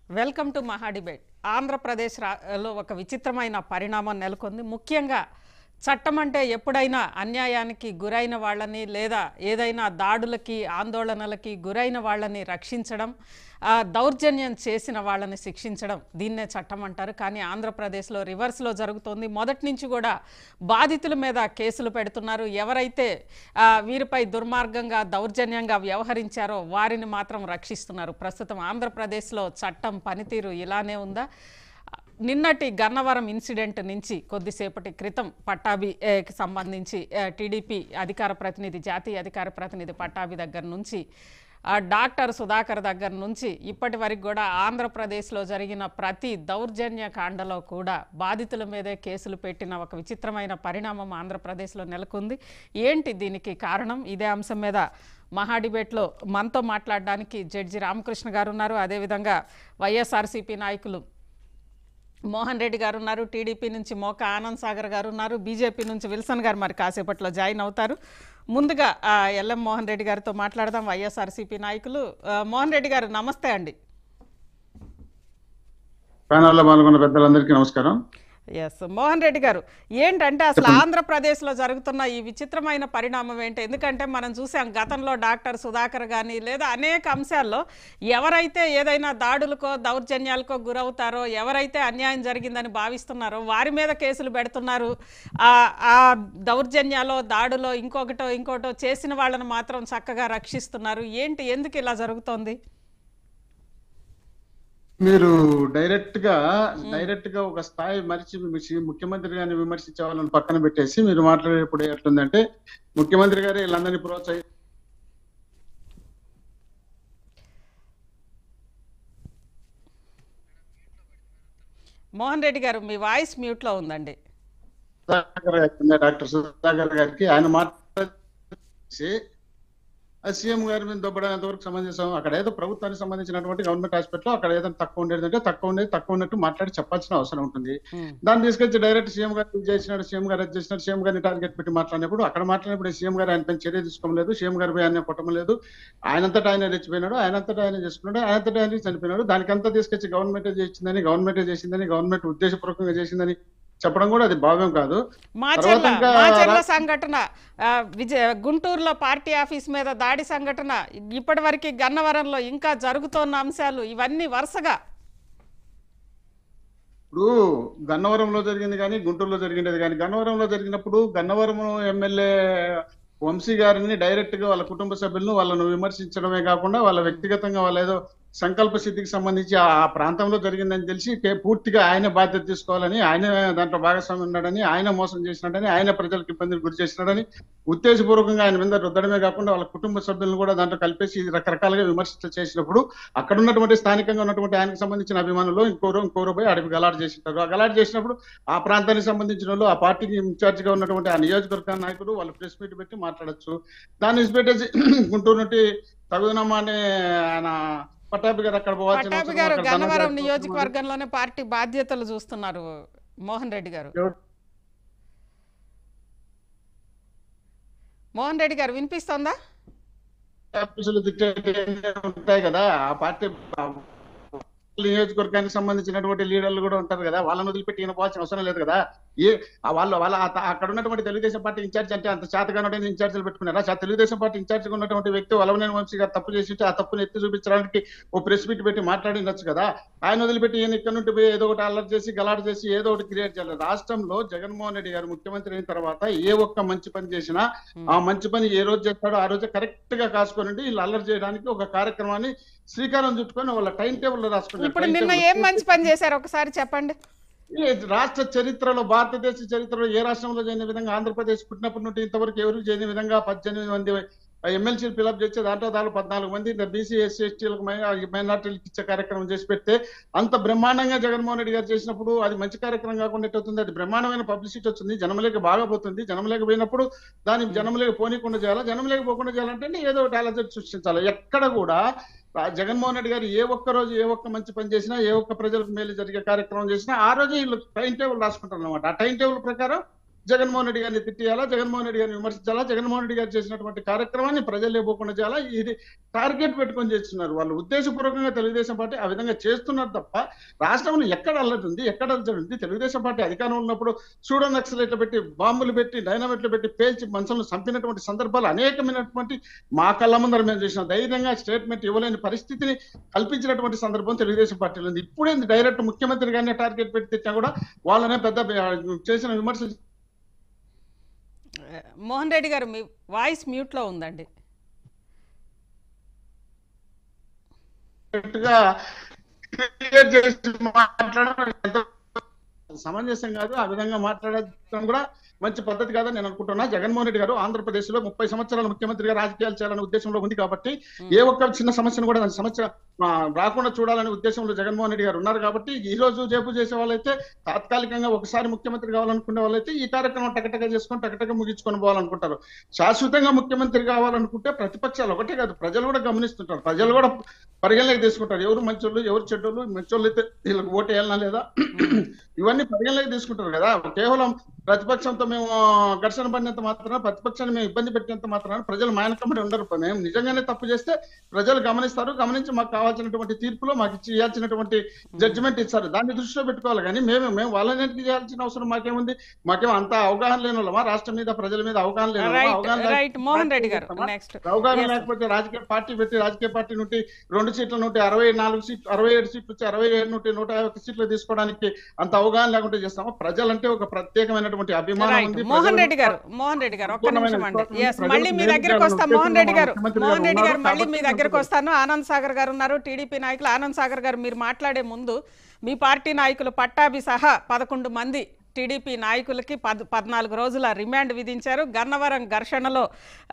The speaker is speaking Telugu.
వెల్కమ్ టు మహా డిబేట్ ఆంధ్రప్రదేశ్ రా- లో ఒక విచిత్రమైన పరిణామం నెలకొంది ముఖ్యంగా చట్టం అంటే ఎప్పుడైనా అన్యాయానికి గురైన వాళ్ళని లేదా ఏదైనా దాడులకి ఆందోళనలకి గురైన వాళ్ళని రక్షించడం ఆ, దౌర్జన్యం చేసిన వాళ్ళని శిక్షించడం దీన్నే చట్టం అంటారు కానీ ఆంధ్రప్రదేశ్లో రివర్స్లో జరుగుతోంది మొదటి నుంచి కూడా బాధితుల మీద కేసులు పెడుతున్నారు ఎవరైతే ఆ, వీరిపై దుర్మార్గంగా దౌర్జన్యంగా వ్యవహరించారో వారిని మాత్రం రక్షిస్తున్నారు ప్రస్తుతం ఆంధ్రప్రదేశ్లో చట్టం పనితీరు ఇలానే ఉందా నిన్నటి గన్నవరం ఇన్సిడెంట్ నుంచి కొద్దిసేపటి క్రితం పట్టాభి ఏ, కి సంబంధించి ఏ, టీడీపీ అధికార ప్రతినిధి జాతీయ అధికార ప్రతినిధి పట్టాభి దగ్గర నుంచి ఆ, డాక్టర్ సుధాకర్ దగ్గర నుంచి ఇప్పటి వరకు కూడా ఆంధ్రప్రదేశ్లో జరిగిన ప్రతి దౌర్జన్య కాండలో కూడా బాధితుల మీదే కేసులు పెట్టిన ఒక విచిత్రమైన పరిణామం ఆంధ్రప్రదేశ్లో నెలకొంది ఏంటి దీనికి కారణం ఇదే అంశం మీద మహా డిబేట్లో మనతో మాట్లాడడానికి జడ్జి రామకృష్ణ గారు ఉన్నారు అదేవిధంగా వైఎస్ఆర్సీపీ నాయకులు మోహన్ రెడ్డి గారు ఉన్నారు టీడీపీ నుంచి మోక ఆనంద్ సాగర్ గారు ఉన్నారు బీజేపీ నుంచి విల్సన్ గారు మరి కాసేపట్లో జాయిన్ అవుతారు ముందుగా ఆ, ఎల్ఎం మోహన్ రెడ్డి గారితో మాట్లాడదాం వైఎస్ఆర్సీపీ నాయకులు ఆ, మోహన్ రెడ్డి గారు నమస్తే అండి ప్యానల్లో పాల్గొన్న పెద్దలందరికీ నమస్కారం ఎస్ మోహన్ రెడ్డి గారు ఏంటంటే అసలు ఆంధ్రప్రదేశ్లో జరుగుతున్న ఈ విచిత్రమైన పరిణామం ఏంటి ఎందుకంటే మనం చూసాం గతంలో డాక్టర్ సుధాకర్ కానీ లేదా అనేక అంశాల్లో ఎవరైతే ఏదైనా దాడులకో దౌర్జన్యాలకో గురవుతారో ఎవరైతే అన్యాయం జరిగిందని భావిస్తున్నారో వారి మీద కేసులు పెడుతున్నారు ఆ ఆ దౌర్జన్యాలో దాడులో ఇంకొకటో ఇంకోటో చేసిన వాళ్ళని మాత్రం చక్కగా రక్షిస్తున్నారు ఏంటి ఎందుకు ఇలా జరుగుతోంది మీరు డైరెక్ట్ గా డైరెక్ట్ గా ఒక స్థాయి మరిచి మీ- ముఖ్యమంత్రి గారిని విమర్శించే వాళ్ళని పక్కన పెట్టేసి మీరు మాట్లాడేప్పుడు ఎట్లుందంటే ముఖ్యమంత్రి గారు వీళ్ళందరినీ ప్రోత్సహి మోహన్ రెడ్డి గారు మీ వాయిస్ మ్యూట్లో ఉందండి సుధాకర్ గారికి ఉంది, డాక్టర్ సుధాకర్ గారికి ఆయన మాట్లాడి ఆ సీఎం గారి మీద దొబ్బడం ఎంతవరకు సమంజసం అక్కడ ఏదో ప్రభుత్వానికి సంబంధించినటువంటి గవర్నమెంట్ హాస్పిటల్ అక్కడ ఏదైనా తక్కువ ఉండేది అంటే తక్కువ ఉండేది తక్కువ ఉన్నట్టు మాట్లాడి చెప్పాల్సిన అవసరం ఉంటుంది ఉమ్. దాన్ని తీసుకొచ్చి డైరెక్ట్ సీఎం గారు ఇది చేసినాడు సీఎం గారు అది చేసినాడు సీఎం గారిని టార్గెట్ పెట్టి మాట్లాడినప్పుడు అక్కడ మాట్లాడినప్పుడు సీఎం గారు ఆయన పైన చర్య తీసుకోలేదు సీఎం గారి పై ఆయన కొట్టడం లేదు ఆయనంతటా ఆయన రెచ్చిపోయినాడు ఆయనంతటా ఆయన చేసుకున్నాడు ఆయనంతటా ఆయన చనిపోయినాడు దానికంతా తీసుకొచ్చి గవర్నమెంట్ చేసిందని గవర్నమెంట్ చేసిందని గవర్నమెంట్ ఉద్దేశపూర్వకంగా చేసిందని చెప్పడం కూడా అది భావ్యం కాదు మాచర్ల తర్వాత ఇంకా మాచర్ల రా- సంఘటన ఆ, విజయ గుంటూరులో పార్టీ ఆఫీస్ మీద దాడి సంఘటన ఇప్పటి వరకు గన్నవరంలో ఇంకా జరుగుతోన్న అంశాలు ఇవన్నీ వరుసగా ఇప్పుడు గన్నవరంలో జరిగింది కానీ గుంటూరులో జరిగినది కానీ గన్నవరంలో జరిగినప్పుడు గన్నవరం ఎమ్మెల్యే వంశీ గారిని డైరెక్ట్ గా వాళ్ళ కుటుంబ సభ్యులను వాళ్ళను విమర్శించడమే కాకుండా వాళ్ళ వ్యక్తిగతంగా వాళ్ళ ఏదో సంకల్ప సిద్ధికి సంబంధించి ఆ ఆ ప్రాంతంలో జరిగిందని తెలిసి కే- పూర్తిగా ఆయన బాధ్యత తీసుకోవాలని ఆయన దాంట్లో భాగస్వామి ఉన్నాడని ఆయన మోసం చేసినాడని ఆయన ప్రజలకు ఇబ్బందులు గురి చేసినాడని ఉద్దేశపూర్వకంగా ఆయన మీద రుద్దడమే కాకుండా వాళ్ళ కుటుంబ సభ్యులను కూడా దాంట్లో కలిపేసి రకరకాలుగా విమర్శ చేసినప్పుడు అక్కడ ఉన్నటువంటి స్థానికంగా ఉన్నటువంటి ఆయనకు సంబంధించిన అభిమానులు ఇంకోరు ఇంకోరు పోయి అడవి గలాట్ చేసింటారు ఆ గలాట్ చేసినప్పుడు ఆ ప్రాంతానికి సంబంధించిన వాళ్ళు ఆ పార్టీకి ఇన్ఛార్జ్ గా ఉన్నటువంటి ఆ నియోజకవర్గ నాయకుడు వాళ్ళు ప్రెస్ మీట్ పెట్టి మాట్లాడొచ్చు దాన్ని విడిచిపెట్టేసి గుంటూరు నుండి తగుదనమ్మా అనే ఆయన పట్టాభి గారు అక్కడ పోవాల్సిన పట్టాభి అవసరం, గారు అక్కడ గన్నవరం ధర్మజాతి అవసరం నియోజకవర్గంలోనే పార్టీ బాధ్యతలు చూస్తున్నారు మోహన్ రెడ్డి గారు ఎవరు? మోహన్ రెడ్డి గారు వినిపిస్తోందా ఆఫీసులు తిట్టేటి ఉంటాయి కదా ఆ పార్టీ ఆ నియోజకవర్గానికి సంబంధించినటువంటి లీడర్లు కూడా ఉంటారు కదా వాళ్ళని వదిలిపెట్టి ఈయన పోవాల్సిన అవసరం లేదు కదా ఏ ఆ వాళ్ళ వాళ్ళ ఆ- అక్కడ ఉన్నటువంటి తెలుగుదేశం పార్టీ ఇన్ఛార్జ్ అంటే అంత చేతగానే ఇన్ఛార్జీలు పెట్టుకున్నారా చా- తెలుగుదేశం పార్టీ ఇన్ఛార్జ్ ఉన్నటువంటి వ్యక్తి వలవనేని వంశీ గారు తప్పు చేసి ఉంటే ఆ తప్పుని ఎత్తి చూపించడానికి ఓ ప్రెస్ మీట్ పెట్టి మాట్లాడి ఉండొచ్చు కదా ఆయన వదిలిపెట్టి ఈయన ఇక్కడ నుండి పోయి ఏదో ఒకటి అల్లరి చేసి గలాట్ చేసి ఏదో ఒకటి క్రియేట్ చేయాలి రాష్ట్రంలో జగన్మోహన్ రెడ్డి గారు ముఖ్యమంత్రి అయిన తర్వాత ఏ ఒక్క మంచి పని చేసినా ఆ మంచి పని ఏ రోజు చేస్తాడో ఆ రోజు కరెక్ట్ గా కాసుకొని వీళ్ళు అల్లరి చేయడానికి ఒక కార్యక్రమాన్ని శ్రీకారం చుట్టుకొని వాళ్ళ టైం టేబుల్ లో రాసుకున్నారు ఇప్పుడు Time నిన్న table. ఏం మంచి పని చేశారు ఒకసారి చెప్పండి ఈ రాష్ట్ర చరిత్రలో భారతదేశ చరిత్రలో ఏ రాష్ట్రంలో చేయని విధంగా ఆంధ్రప్రదేశ్ పుట్టినప్పటి నుండి ఇంతవరకు ఎవరు చేయని విధంగా పద్దెనిమిది మంది ఎమ్మెల్సీలు ఫిలప్ చేస్తే దాంట్లో దాదాపు పద్నాలుగు మంది బీసీ ఎస్సీ ఎస్టీలకు మైనార్టీలకు ఇచ్చే కార్యక్రమం చేసి పెడితే అంత బ్రహ్మాండంగా జగన్మోహన్ రెడ్డి గారు చేసినప్పుడు అది మంచి కార్యక్రమం కాకుండా ఎట్టవుతుంది అది బ్రహ్మాండమైన పబ్లిసిటీ వచ్చింది జనంలోకి బాగా పోతుంది జనంలోకి పోయినప్పుడు దాన్ని జనంలోకి పోనీకుండా చేయాలా జనంలోకి పోకుండా చేయాలంటే ఏదో ఒకటి అలజడి సృష్టించాలి ఎక్కడ కూడా రా- జగన్మోహన్ రెడ్డి గారు ఏ ఒక్క రోజు ఏ ఒక్క మంచి పని చేసినా ఏ ఒక్క ప్రజలకు మేలు జరిగే కార్యక్రమం చేసినా ఆ రోజు వీళ్ళు టైం టేబుల్ రాసుకుంటారు అనమాట ఆ టైం టేబుల్ ప్రకారం జగన్మోహన్ రెడ్డి గారిని తిట్టియాలా జగన్మోహన్ రెడ్డి గారిని విమర్శించాలా జగన్మోహన్ రెడ్డి గారు చేసినటువంటి కార్యక్రమాన్ని ప్రజలు పోకుండా చేయాలా ఇది టార్గెట్ పెట్టుకొని చేస్తున్నారు వాళ్ళు ఉద్దేశపూర్వకంగా తెలుగుదేశం పార్టీ ఆ విధంగా చేస్తున్నారు తప్ప రాష్ట్రంలో ఎక్కడ అల్లరి ఉంది ఎక్కడ అల్లరి ఉంది తెలుగుదేశం పార్టీ అధికారంలో ఉన్నప్పుడు సూడో నక్సలైట్లు పెట్టి బాంబులు పెట్టి డైనమిట్లు పెట్టి పేల్చి మనుషులను చంపినటువంటి సందర్భాలు అనేకమైనటువంటి మా కళ్ళ ముందర మేము చేసిన ధైర్యంగా స్టేట్మెంట్ ఇవ్వలేని పరిస్థితిని కల్పించినటువంటి సందర్భం తెలుగుదేశం పార్టీలో ఉంది ఇప్పుడేంది డైరెక్ట్ ముఖ్యమంత్రి గారిని టార్గెట్ పెట్టి తెచ్చినా కూడా వాళ్ళనే పెద్ద చేసిన విమర్శ మోహన్ రెడ్డి గారు మీ వాయిస్ మ్యూట్లో ఉందండి గా క్రియేట్ చేసి మాట్లాడడం ఎంత సమంజసం కాదు ఆ విధంగా మాట్లాడడం కూడా మంచి పద్ధతి కాదని నేను అనుకుంటున్నా జగన్మోహన్ రెడ్డి గారు ఆంధ్రప్రదేశ్ లో ముప్పై సంవత్సరాల ముఖ్యమంత్రిగా రాజకీయాలు చేయాలనే ఉద్దేశంలో ఉంది కాబట్టి ఏ ఒక్క చిన్న సమస్యను కూడా దాని సమస్య ఆ, రాకుండా చూడాలనే ఉద్దేశంలో జగన్మోహన్ రెడ్డి గారు ఉన్నారు కాబట్టి ఈ రోజు జేపు చేసే వాళ్ళైతే తాత్కాలికంగా ఒకసారి ముఖ్యమంత్రి కావాలనుకునే వాళ్ళైతే ఈ కార్యక్రమం టకటక చేసుకొని టకటక ముగించుకొని పోవాలనుకుంటారు శాశ్వతంగా ముఖ్యమంత్రి కావాలనుకుంటే ప్రతిపక్షాలు ఒకటే కాదు ప్రజలు కూడా గమనిస్తుంటారు ప్రజలు కూడా పరిగణలోకి తీసుకుంటారు ఎవరు మంచోళ్ళు ఎవరు చెడ్డోళ్ళు మంచోళ్ళు అయితే వీళ్ళకి ఓటు వేయాలనా లేదా ఇవన్నీ పరిగణలోకి తీసుకుంటారు కదా కేవలం ప్రతిపక్షంతో మేము ఘర్షణ పడినంత మాత్రాన ప్రతిపక్షాన్ని మేము ఇబ్బంది పెట్టినంత మాత్రాన ప్రజలు మాయనకమ్మడి ఉండరు మేము నిజంగానే తప్పు చేస్తే ప్రజలు గమనిస్తారు గమనించి మాకు కావాల్సినటువంటి తీర్పులో మాకు ఇచ్చి ఇవ్వాల్సినటువంటి జడ్జిమెంట్ ఇస్తారు దాన్ని దృష్టిలో పెట్టుకోవాలి కానీ మేము మేము వాళ్ళని చేయాల్సిన అవసరం మాకేముంది మాకేం అంత అవగాహన లేని వాళ్ళమా రాష్ట్రం మీద ప్రజల మీద అవగాహన లేని వాళ్ళమా? రైట్ అవగాహన లేని రైట్ మోహన్ రెడ్డి గారు చేస్తామా? నెక్స్ట్ అవగాహన Yes, sir. లేకపోతే రాజకీయ పార్టీ పెట్టి రాజకీయ పార్టీ నుండి రెండు సీట్ల నుండి అరవై నాలుగు సీట్లు అరవై ఏడు సీట్లు వచ్చి అరవై ఏడు నుండి నూట యాభై ఒక్క సీట్లు తీసుకోవడానికి అంత అవగాహన లేకుండా చేస్తామా ప్రజలంటే ఒక ప్రత్యేకమైనటువంటి అభిమానం రైట్ ఉంది మోహన్ ప్రజలు- రెడ్డి గారు మోహన్ రెడ్డి గారు ఒక్క సంపూర్ణమైన నిమిషం అండి విశ్వాసం ఉంది. ఎస్ ప్రజలు మళ్ళీ మీ మేలు దగ్గరకు చేయాలని వస్తాం మోహన్ రెడ్డి గారు ముఖ్యమంత్రి మోహన్ రెడ్డి ఉన్నారు గారు మళ్ళీ మీ కాబట్టి దగ్గరకు వస్తాను ఆనంద్ సాగర్ గారు ఉన్నారు టీడీపీ నాయకులు ఆనంద్ సాగర్ గారు మీరు మాట్లాడే ముందు మీ పార్టీ నాయకులు పట్టాభి సహా పదకొండు మంది టీడీపీ నాయకులకి పద్ పద్నాలుగు రోజుల రిమాండ్ విధించారు గన్నవరం ఘర్షణలో